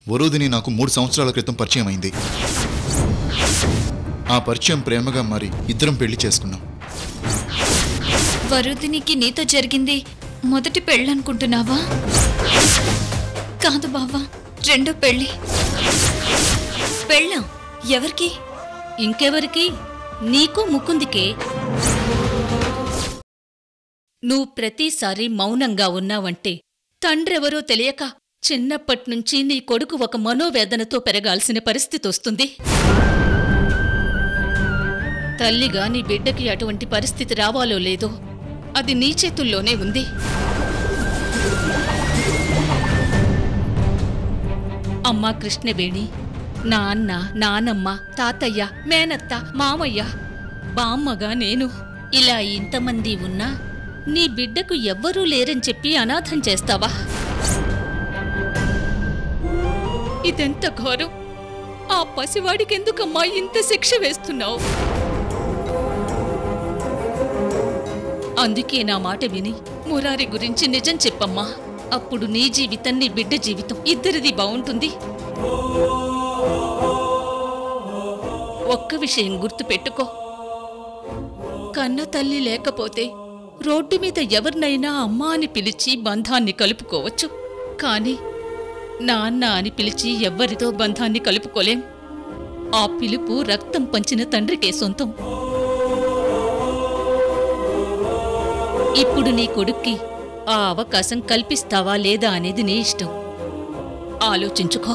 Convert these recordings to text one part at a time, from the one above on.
వరుదిని నాకు మూడు సంవత్సరాల క్రితం పరిచయం అయింది ఆ పరిచయం ప్రేమగా మారి ఇద్దరం పెళ్లి చేసుకున్నాం వరుదినికి నీతో జరిగింది మొదటి పెళ్ళనుకుంటున్నావా కాదు బావా రెండో పెళ్ళి పెళ్ళాం ఎవరికి ఇంకెవరికి నీకు ముకుందికే నువ్వు ప్రతిసారి మౌనంగా ఉన్నావంటే తండ్రెవరో తెలియక చిన్నప్పట్నుంచి నీ కొడుకు ఒక మనోవేదనతో పెరగాల్సిన పరిస్థితి వస్తుంది తల్లిగా నీ బిడ్డకి అటువంటి పరిస్థితి రావాలో లేదో అది నీ చేతుల్లోనే ఉంది అమ్మా కృష్ణవేణి నాన్న నానమ్మ తాతయ్య మేనత్త మామయ్య బామ్మగా నేను ఇలా ఇంతమంది ఉన్నా నీ బిడ్డకు ఎవ్వరూ లేరని చెప్పి అనాథం చేస్తావా ఇదెంత ఘోరం ఆ పసివాడికెందుకమ్మా ఇంత శిక్ష వేస్తున్నావు అందుకే నా మాట విని మురారి గురించి నిజం చెప్పమ్మా అప్పుడు నీ జీవితం నీ బిడ్డ జీవితం ఇద్దరిది బావుంటుంది ఒక్క విషయం గుర్తుపెట్టుకో కన్న తల్లి లేకపోతే రోడ్డు మీద ఎవరినైనా అమ్మా అని పిలిచి బంధాన్ని కలుపుకోవచ్చు కానీ నాన్న అని పిలిచి ఎవ్వరితో బంధాన్ని కలుపుకోలేం ఆ పిలుపు రక్తం పంచిన తండ్రికే సొంతం ఇప్పుడు నీ కొడుక్కి ఆ అవకాశం కల్పిస్తావా లేదా అనేది నీ ఇష్టం ఆలోచించుకో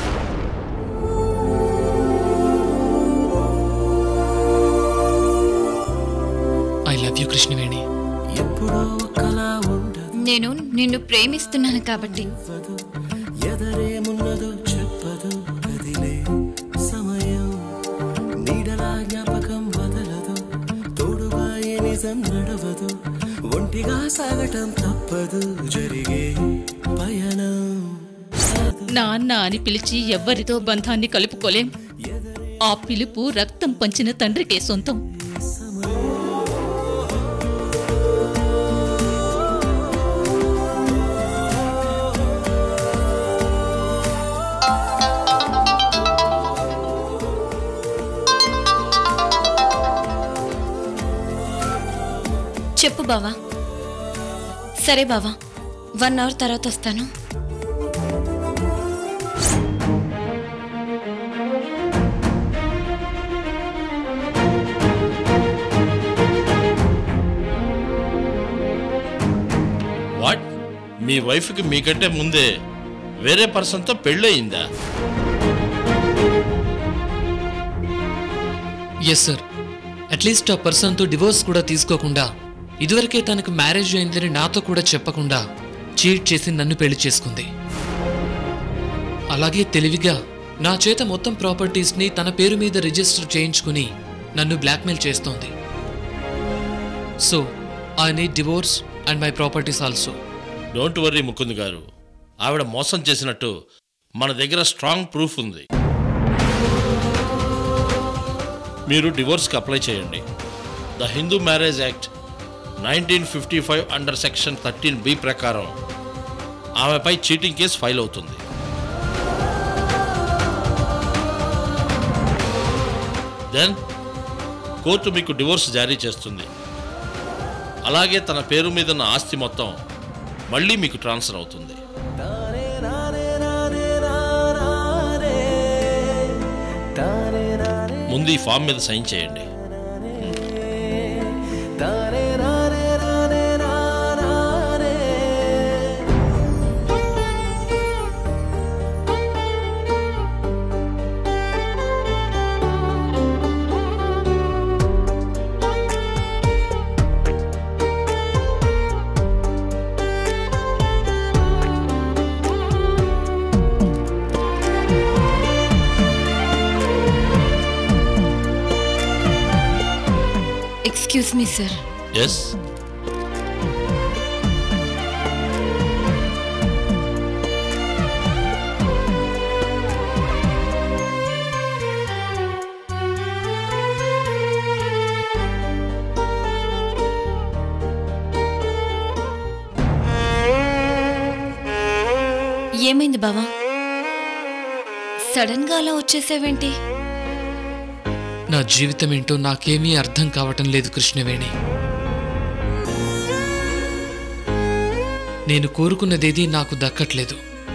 ఐ లవ్ యూ కృష్ణవేణి ఎప్పుడో కలా ఉండదు నేను నిన్ను ప్రేమిస్తున్నాను కాబట్టి ఎదరేమున్నదో చెప్పదు కదిలే సమయం నీడలా జ్ఞాపకం వదలదు తోడుగా ఏ నిజం నడవదు ఒంటిగా సాగటం తప్పదు జరిగే పయనం నాన్న అని పిలిచి ఎవ్వరితో బంధాన్ని కలుపుకోలేం ఆ పిలుపు రక్తం పంచిన తండ్రికే సొంతం చెప్పు బావా సరే బావా వన్ అవర్ తర్వాత వస్తాను వాట్ మీ వైఫ్కి మీకంటే ముందే వేరే పర్సన్తో పెళ్ళయిందా ఎస్ సార్ అట్లీస్ట్ ఆ పర్సన్తో డివోర్స్ కూడా తీసుకోకుండా ఇదివరకే తనకు మ్యారేజ్ అయిందని నాతో కూడా చెప్పకుండా చీట్ చేసి నన్ను పెళ్లి చేసుకుంది అలాగే తెలివిగా నా చేత మొత్తం ప్రాపర్టీస్ని తన పేరు మీద రిజిస్టర్ చేయించుకుని నన్ను బ్లాక్మెయిల్ చేస్తోంది so I need divorce and my properties also don't worry Mukund గారు ఆవిడ మోసం చేసినట్టు మన దగ్గర స్ట్రాంగ్ ప్రూఫ్ ఉంది మీరు డివోర్స్కి అప్లై చేయండి the Hindu marriage act nineteen fifty five under section thirteen B ప్రకారం ఆమెపై చీటింగ్ కేసు ఫైల్ అవుతుంది దెన్ కోర్టు మీకు డివోర్స్ జారీ చేస్తుంది అలాగే తన పేరు మీద ఉన్న ఆస్తి మొత్తం మళ్ళీ మీకు ట్రాన్స్ఫర్ అవుతుంది తానే నానే నానే నానే తానే నానే ముందు ఈ ఫామ్ మీద సైన్ చేయండి తానే నానే నానే నానే ఎక్స్క్యూజ్ మీ సార్ ఎస్ ఏమైంది బావా సడన్ గా అలా వచ్చేసావేంటి నా జీవితం ఏంటో నాకేమీ అర్థం కావటం లేదు కృష్ణవేణి నేను కోరుకున్నదేది నాకు దక్కట్లేదు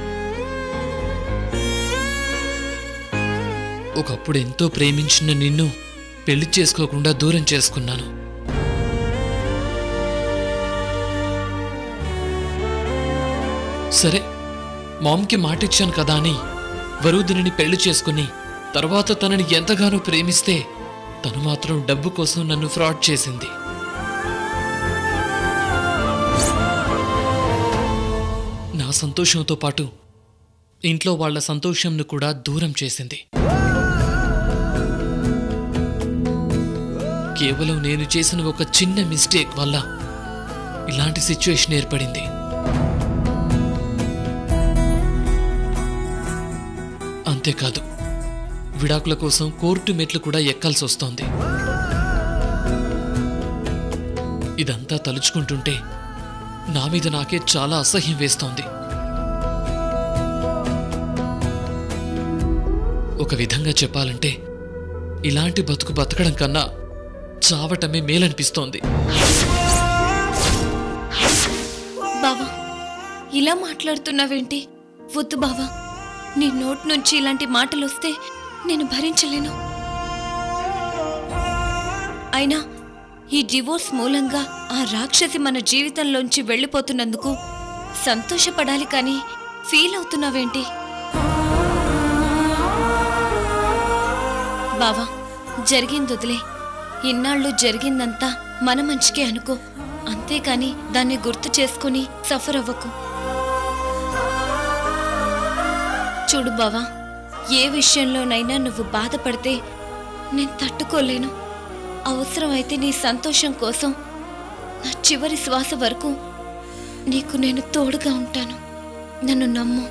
ఒకప్పుడు ఎంతో ప్రేమించిన నిన్ను పెళ్లి చేసుకోకుండా దూరం చేసుకున్నాను సరే మామ్కి మాటిచ్చాను కదా అని వరుదిని పెళ్లి చేసుకుని తర్వాత తనని ఎంతగానో ప్రేమిస్తే తను మాత్రం డబ్బు కోసం నన్ను ఫ్రాడ్ చేసింది నా సంతోషంతో పాటు ఇంట్లో వాళ్ళ సంతోషంను కూడా దూరం చేసింది కేవలం నేను చేసిన ఒక చిన్న మిస్టేక్ వల్ల ఇలాంటి సిచ్యువేషన్ ఏర్పడింది అంతేకాదు విడాకుల కోసం కోర్టు మెట్లు కూడా ఎక్కాల్సి వస్తోంది ఇదంతా తలుచుకుంటుంటే నా మీద నాకే చాలా అసహ్యం వేస్తోంది ఒక విధంగా చెప్పాలంటే ఇలాంటి బతుకు బతకడం కన్నా చావటమే మేలనిపిస్తోంది బావా ఇలా మాట్లాడుతున్నావేంటి వద్దు బావా నీ నోట్ నుంచి ఇలాంటి మాటలు వస్తే నేను భరించలేను అయినా ఈ డివోర్స్ మూలంగా ఆ రాక్షసి మన జీవితంలోంచి వెళ్ళిపోతున్నందుకు సంతోషపడాలి కానీ ఫీల్ అవుతున్నావేంటి బావా జరిగింది వదిలే ఇన్నాళ్ళు జరిగిందంతా మన మంచికే అనుకో అంతేకాని దాన్ని గుర్తు చేసుకుని సఫర్ అవ్వకు చూడు బావా ఏ విషయంలోనైనా నువ్వు బాధపడితే నేను తట్టుకోలేను అవసరమైతే నీ సంతోషం కోసం నా చివరి శ్వాస వరకు నీకు నేను తోడుగా ఉంటాను నన్ను నమ్ము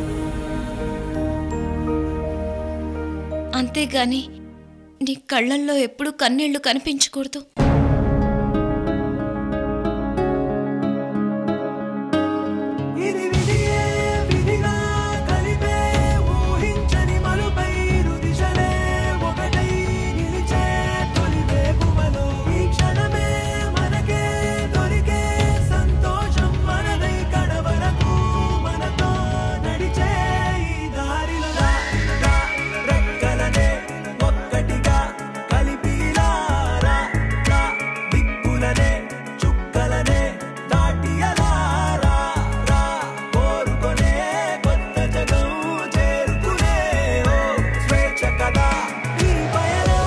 అంతేగాని నీ కళ్ళల్లో ఎప్పుడూ కన్నీళ్లు కనిపించకూడదు ఇది విధియే విధిగా కలిపే ఊహించని మలుపై రుదిశలే ఒకటై నిలిచే తొలి వేకువలో ఈ క్షణమే మనకే దొరికే సంతోషం మనదై కడవరకు మనతో నడిచే ఈ దారిలో రా, రా, రెక్కలనే ఒక్కటిగా కలిపిలా రా, రా, దిక్కులనే చుక్కలనే దాటి అలా రా, రా, కోరుకొనే కొత్త జగం చేరుకునే ఓ స్వేచ్ఛ కదా ఈ పయనం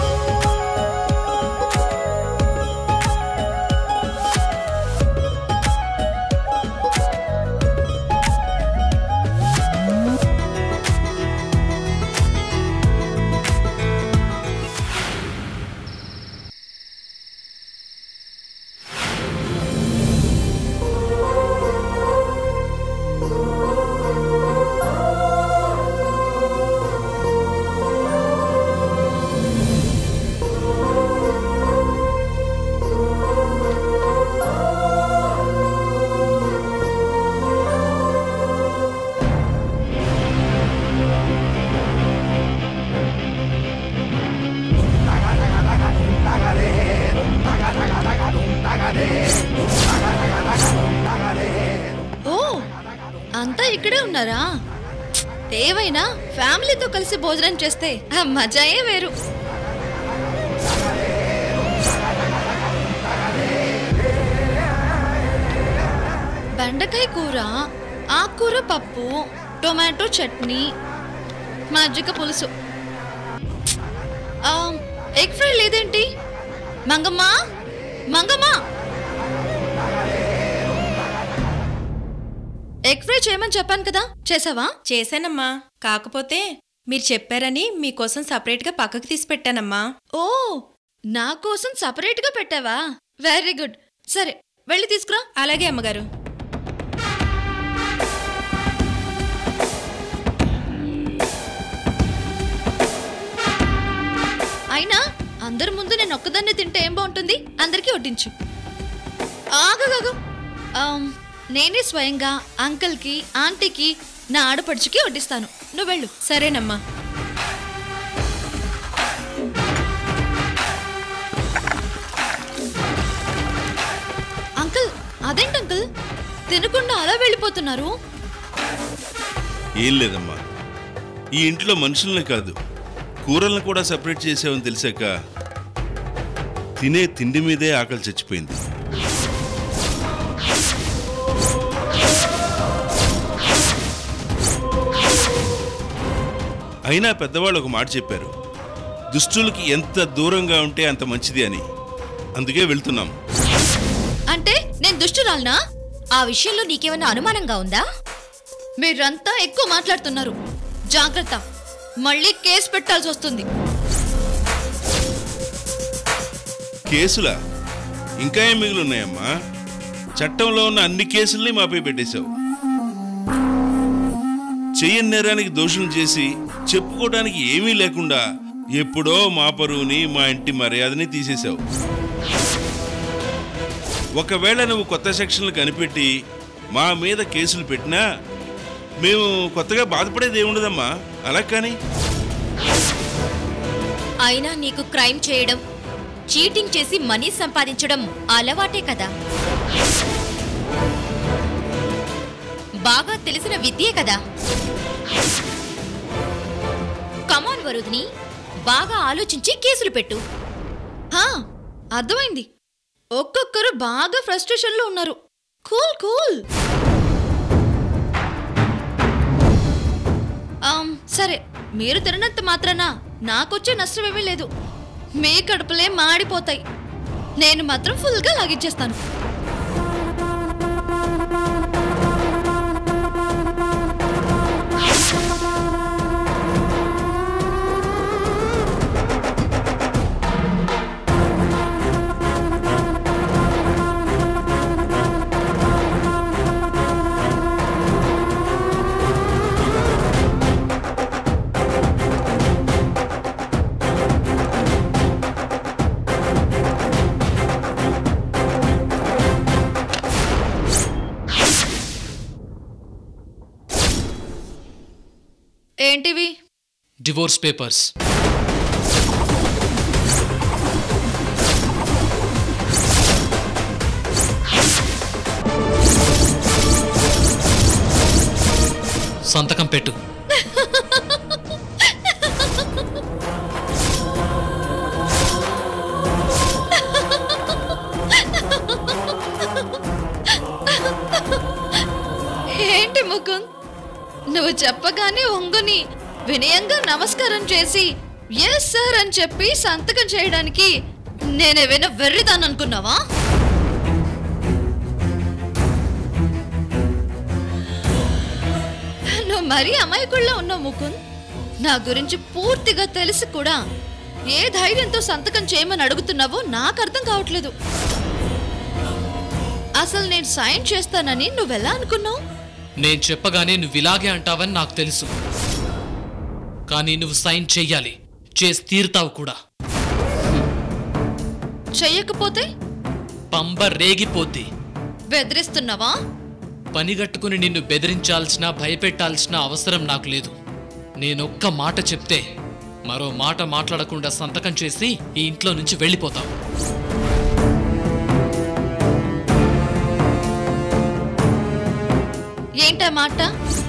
ఓ అంతా ఇక్కడే ఉన్నారా ఏవైనా ఫ్యామిలీతో కలిసి భోజనం చేస్తే ఆ మజాయే వేరు బెండకాయ కూర ఆకుకూర పప్పు టొమాటో చట్నీ మజ్జిగ పులుసు ఆ, ఎగ్ ఫ్రై లేదేంటి మంగమ్మ మంగమ్మ ఎగ్ ఫ్రై చేయమని చెప్పాను కదా చేసావా చేశానమ్మా కాకపోతే మీరు చెప్పారని మీకోసం సపరేట్గా పక్కకు తీసి పెట్టానమ్మా ఓ నా కోసం సపరేట్గా పెట్టావా వెరీ గుడ్ సరే వెళ్ళి తీసుకురా అలాగే అమ్మగారు అయినా అందరి ముందు నేను ఒక్కదాన్నే తింటే ఏం బాగుంటుంది అందరికీ వడ్డించు ఆగగాగు నేనే స్వయంగా అంకుల్కి ఆంటీకి నా ఆడపడుచుకి వడ్డిస్తాను నువ్వు వెళ్ళు సరేనమ్మా అదేంటి అంకుల్ తినకుండా అలా వెళ్ళిపోతున్నారు ఏం లేదమ్మా ఈ ఇంట్లో మనుషుల్ని కాదు కూరలను కూడా సపరేట్ చేసావని తెలిసాక తినే తిండి మీదే ఆకలి చచ్చిపోయింది అయినా పెద్దవాళ్ళు ఒక మాట చెప్పారు దుష్టులకి ఎంత దూరంగా ఉంటే అంత మంచిది అని అందుకే వెళ్తున్నాం అంటే నేను దుష్టురాలనా ఆ విషయంలో నీకేమైనా అనుమానంగా ఉందా మీరంతా ఎక్కువ మాట్లాడుతున్నారు జాగ్రత్త మళ్ళీ కేసు పెట్టాల్సి వస్తుంది కేసులా ఇంకా ఏం మిగిలి ఉన్నాయమ్మా చట్టంలో ఉన్న అన్ని కేసుల్ని మాపై పెట్టేశావు చెయ్యని నేరానికి దోషం చేసి చెప్పుకోవడానికి ఏమీ లేకుండా ఎప్పుడో మా పరువుని మా ఇంటి మర్యాదని తీసేశావు ఒకవేళ నువ్వు కొత్త సెక్షన్లు కనిపెట్టి మా మీద కేసులు పెట్టినా మేము కొత్తగా బాధపడేది ఏముండదమ్మా అలా కానీ అయినా నీకు క్రైమ్ చేయడం చీటింగ్ చేసి మనీ సంపాదించడం అలవాటే కదా బాగా తెలిసిన విద్యే కదా కమాన్ వరుదిని బాగా ఆలోచించి కేసులు పెట్టు హా అర్థమైంది ఒక్కొక్కరు బాగా ఫ్రస్ట్రేషన్ లో ఉన్నారు కూల్ కూల్ ఆమ్, సరే మీరు తిననంత మాత్రాన నాకొచ్చే నష్టమేమీ లేదు మీ కడుపులే మాడిపోతాయి నేను మాత్రం ఫుల్గా లాగించేస్తాను ఏంటివి డివోర్స్ పేపర్స్ సంతకం పెట్టు ఏంటి ముకుంద్ నువ్వు చెప్పగానే ఒంగుని వినయంగా నమస్కారం చేసి ఎస్ సార్ అని చెప్పి సంతకం చేయడానికి నేనేమైనా వెర్రిదాన్ని అనుకున్నావా నువ్వు మరీ అమాయకుల్లో ఉన్నావు ముకుంద్ నా గురించి పూర్తిగా తెలిసి కూడా ఏ ధైర్యంతో సంతకం చేయమని అడుగుతున్నావో నాకు అర్థం కావట్లేదు అసలు నేను సైన్ చేస్తానని నువ్వెలా అనుకున్నావు నేను చెప్పగానే నువ్వు ఇలాగే అంటావని నాకు తెలుసు కానీ నువ్వు సైన్ చెయ్యాలి చేసి తీరుతావు కూడా చెయ్యకపోతే పంబ రేగిపోద్ది బెదిరిస్తున్నావా పనిగట్టుకుని నిన్ను బెదిరించాల్సిన భయపెట్టాల్సిన అవసరం నాకు లేదు నేనొక్క మాట చెప్తే మరో మాట మాట్లాడకుండా సంతకం చేసి ఈ ఇంట్లో నుంచి వెళ్ళిపోతావు ఏంటా మాట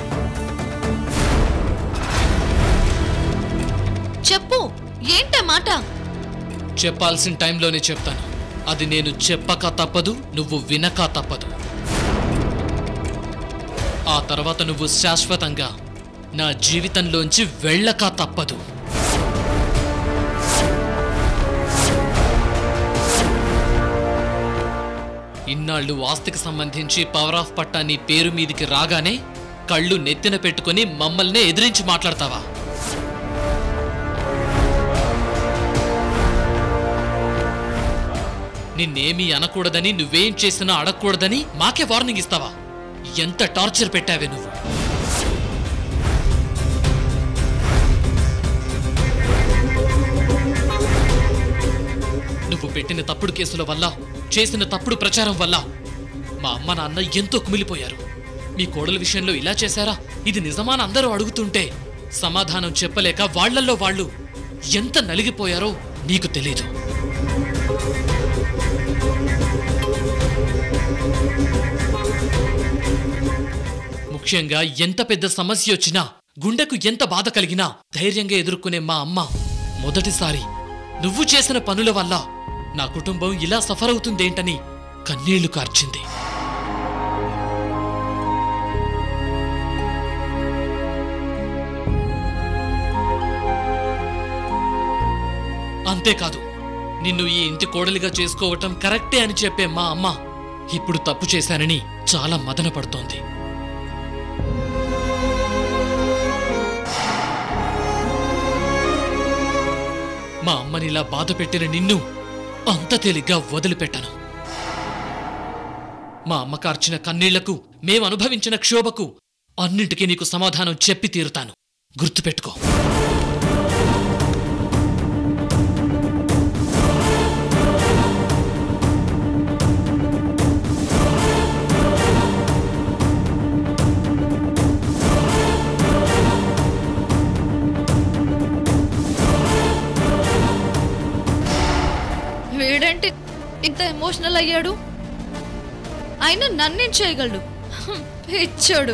చెప్పు ఏంటా మాట చెప్పాల్సిన టైంలోనే చెప్తాను అది నేను చెప్పక తప్పదు నువ్వు వినక తప్పదు ఆ తర్వాత నువ్వు శాశ్వతంగా నా జీవితంలోంచి వెళ్ళక తప్పదు ఇన్నాళ్ళు ఆస్తికి సంబంధించి పవర్ ఆఫ్ పట్టా నీ పేరు మీదికి రాగానే కళ్ళు నెత్తిన పెట్టుకుని మమ్మల్నే ఎదిరించి మాట్లాడతావా నిన్నేమీ అనకూడదని నువ్వేం చేసినా అడగకూడదని మాకే వార్నింగ్ ఇస్తావా ఎంత టార్చర్ పెట్టావే నువ్వు నువ్వు పెట్టిన తప్పుడు కేసుల వల్ల చేసిన తప్పుడు ప్రచారం వల్ల మా అమ్మ నాన్న ఎంతో కుమిలిపోయారు మీ కోడల విషయంలో ఇలా చేశారా ఇది నిజమాని అందరూ అడుగుతుంటే సమాధానం చెప్పలేక వాళ్ళల్లో వాళ్ళు ఎంత నలిగిపోయారో నీకు తెలీదు ముఖ్యంగా ఎంత పెద్ద సమస్య వచ్చినా గుండెకు ఎంత బాధ కలిగినా ధైర్యంగా ఎదుర్కొనే మా అమ్మ మొదటిసారి నువ్వు చేసిన పనుల వల్ల నా కుటుంబం ఇలా సఫర్ అవుతుందేంటని కన్నీళ్లు కార్చింది అంతేకాదు నిన్ను ఈ ఇంటి కోడలిగా చేసుకోవటం కరెక్టే అని చెప్పే మా అమ్మ ఇప్పుడు తప్పు చేశానని చాలా మదన పడుతోంది మా అమ్మనిలా బాధ పెట్టిన నిన్ను అంత తేలిగ్గా వదిలిపెట్టను మా అమ్మ కార్చిన కన్నీళ్లకు మేం అనుభవించిన క్షోభకు అన్నింటికీ నీకు సమాధానం చెప్పి తీరుతాను గుర్తుపెట్టుకో వీడంటే ఇంత ఎమోషనల్ అయ్యాడు అయినా నన్నేం చేయగలడు హ్మ్, పిచ్చోడు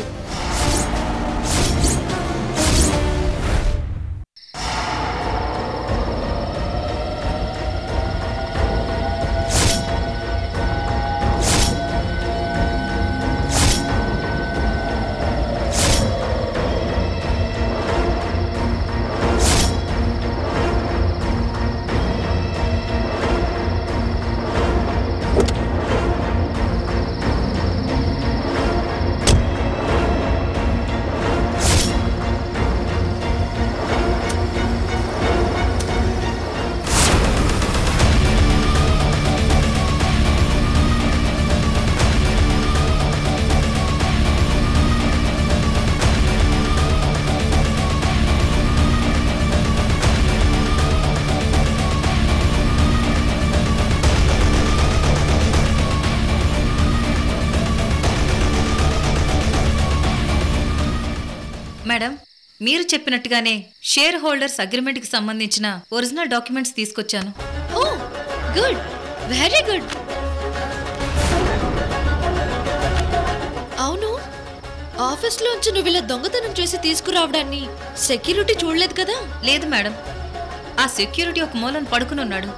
మేడం మీరు చెప్పినట్టుగానే షేర్ హోల్డర్స్ అగ్రిమెంట్కి సంబంధించిన ఒరిజినల్ డాక్యుమెంట్స్ తీసుకొచ్చాను ఓ గుడ్ వెరీ గుడ్ అవును ఆఫీస్లోంచి నువ్వు ఇలా దొంగతనం చేసి తీసుకురావడాన్ని సెక్యూరిటీ చూడలేదు కదా లేదు మేడం ఆ సెక్యూరిటీ ఒక మూలన పడుకుని ఉన్నాడు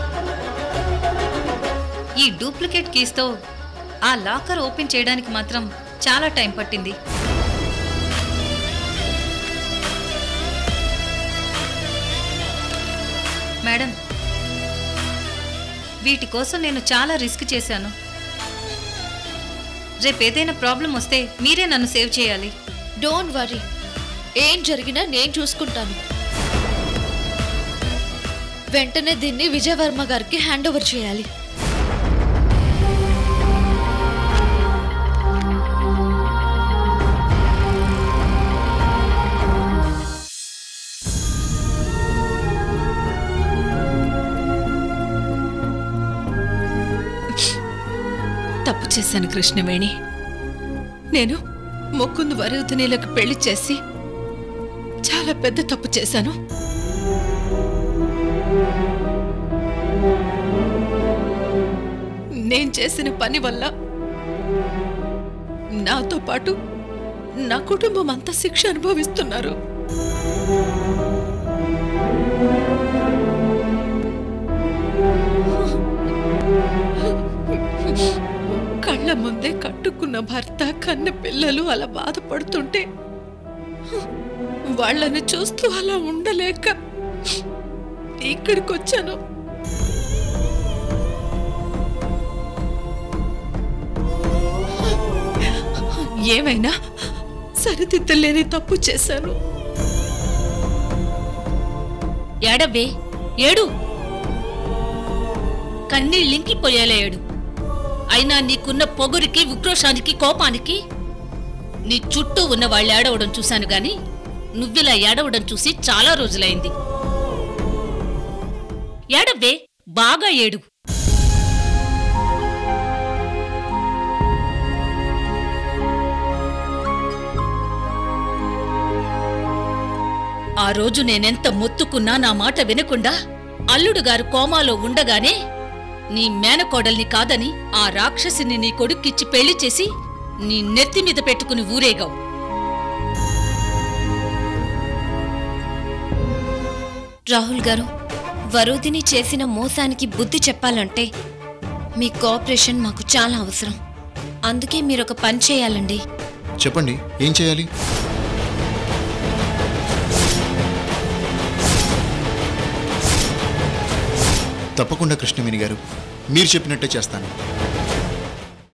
ఈ డూప్లికేట్ కీస్తో ఆ లాకర్ ఓపెన్ చేయడానికి మాత్రం చాలా టైం పట్టింది మేడం వీటి కోసం నేను చాలా రిస్క్ చేశాను రేపు ఏదైనా ప్రాబ్లం వస్తే మీరే నన్ను సేవ్ చేయాలి డోంట్ వరీ ఏం జరిగినా నేను చూసుకుంటాను వెంటనే దీన్ని విజయవర్మ గారికి హ్యాండ్ ఓవర్ చేయాలి తప్పు చేశాను కృష్ణవేణి నేను మొక్కుందు వరుధనీలకు పెళ్లి చేసి చాలా పెద్ద తప్పు చేశాను నేను చేసిన పని వల్ల నాతో పాటు నా కుటుంబం అంతా శిక్ష అనుభవిస్తున్నారు కళ్ళ ముందే కట్టుకున్న భర్త కన్న పిల్లలు అలా బాధపడుతుంటే వాళ్ళని చూస్తూ అలా ఉండలేక ఇక్కడికి వచ్చాను ఏమైనా సరిదిద్దలేని తప్పు చేశాను ఏడవ్వే ఏడు కన్నీళ్ళింకిపోయేలా ఏడు అయినా నీకున్న పొగురికి ఉక్రోషానికి కోపానికి నీ చుట్టూ ఉన్న వాళ్ళు ఏడవడం చూశాను గాని నువ్విలా ఏడవడం చూసి చాలా రోజులైంది ఏడవ్వే బాగా ఏడు ఆ రోజు నేనెంత మొత్తుకున్నా నా మాట వినకుండా అల్లుడు గారు కోమాలో ఉండగానే నీ మేనకోడల్ని కాదని ఆ రాక్షసిని నీ కొడుక్కిచ్చి పెళ్లి చేసి నీ నెత్తి మీద పెట్టుకుని ఊరేగావు రాహుల్ గారు వరుదిని చేసిన మోసానికి బుద్ధి చెప్పాలంటే మీ కోఆపరేషన్ మాకు చాలా అవసరం అందుకే మీరు ఒక పని చేయాలండి చెప్పండి ఏం చేయాలి తప్పకుండా కృష్ణవేణి గారు మీరు చెప్పినట్టే చేస్తాను